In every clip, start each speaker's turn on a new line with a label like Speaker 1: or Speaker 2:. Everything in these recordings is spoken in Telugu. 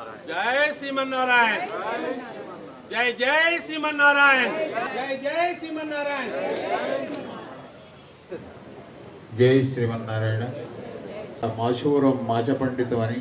Speaker 1: జై శ్రీమన్నారాయణ జై జై శ్రీమన్నారాయణ జై జై శ్రీమన్నారాయణ
Speaker 2: జై శ్రీమన్నారాయణ మాచూరం మాచ పండితం అని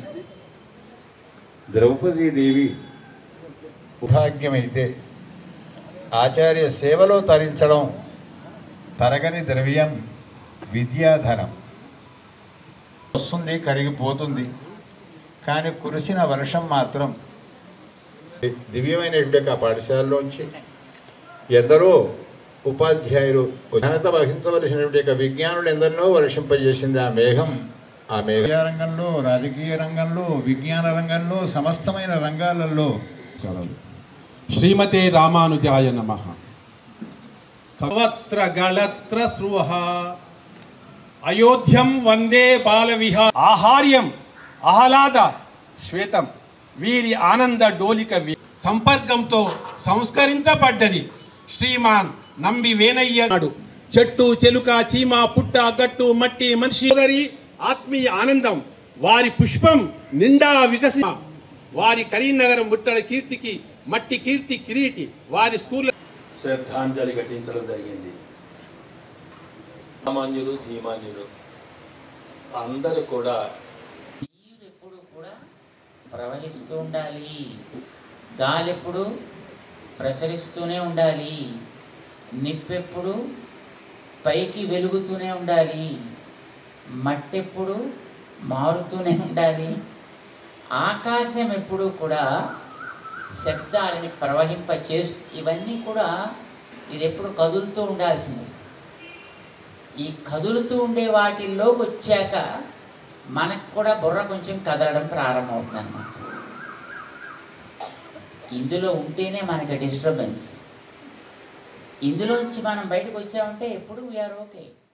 Speaker 2: ద్రౌపదీదేవి భాగ్యమైతే ఆచార్య సేవలో తరించడం తరగని ద్రవ్యం విద్యాధనం వస్తుంది కరిగిపోతుంది కానీ కురిసిన వర్షం మాత్రం దివ్యమైనటువంటి ఆ పాఠశాలలోంచి ఎందరో ఉపాధ్యాయులు ఘనత వహించవలసినటువంటి యొక్క విజ్ఞానులు ఎందరినో వర్షింపజేసింది ఆ మేఘం ఆ మేఘ విద్యా రంగంలో రాజకీయ రంగంలో విజ్ఞాన రంగంలో సమస్తమైన రంగాలలో
Speaker 1: శ్రీమతే రామానుజాయ నమ కవత్ర గళత్ర స్రుహ అయోధ్యం వందే బాల విహార ఆహార్యం ఆహ్లాద శ్వేతం వీరి ఆనంద డోలిక వి- సంపర్కంతో సంస్కరించబడ్డది శ్రీమాన్ నంబి వేనయ్య నాడు చెట్టు చెలుక చీమ పుట్ట గట్టు మట్టి మనిషి సోదరి ఆత్మీయ ఆనందం వారి పుష్పం నిండా వికసి వారి కరీంనగరం ముట్టడ కీర్తికి మట్టి కీర్తి కిరీటి వారి స్కూల్
Speaker 3: శ్రద్ధాంజలి ఘటించడం జరిగింది సామాన్యులు ధీమాన్యులు అందరూ కూడా
Speaker 4: నీరు ఎప్పుడు కూడా ప్రవహిస్తూ ఉండాలి గాలి ఎప్పుడు ప్రసరిస్తూనే ఉండాలి నిప్పెప్పుడు పైకి వెలుగుతూనే ఉండాలి మట్టి ఎప్పుడు మారుతూనే ఉండాలి ఆకాశం ఎప్పుడు కూడా శబ్దాలని ప్రవహింప చేస్తూ ఇవన్నీ కూడా ఇది ఎప్పుడు కదులుతూ ఉండాల్సింది ఈ కదులుతూ ఉండే వాటిల్లోకి వచ్చాక మనకు కూడా బుర్ర కొంచెం కదలడం ప్రారంభమవుతుంది అనమాట ఇందులో ఉంటేనే మనకి డిస్టర్బెన్స్ ఇందులోంచి మనం బయటకు వచ్చామంటే ఎప్పుడు వీఆర్ ఓకే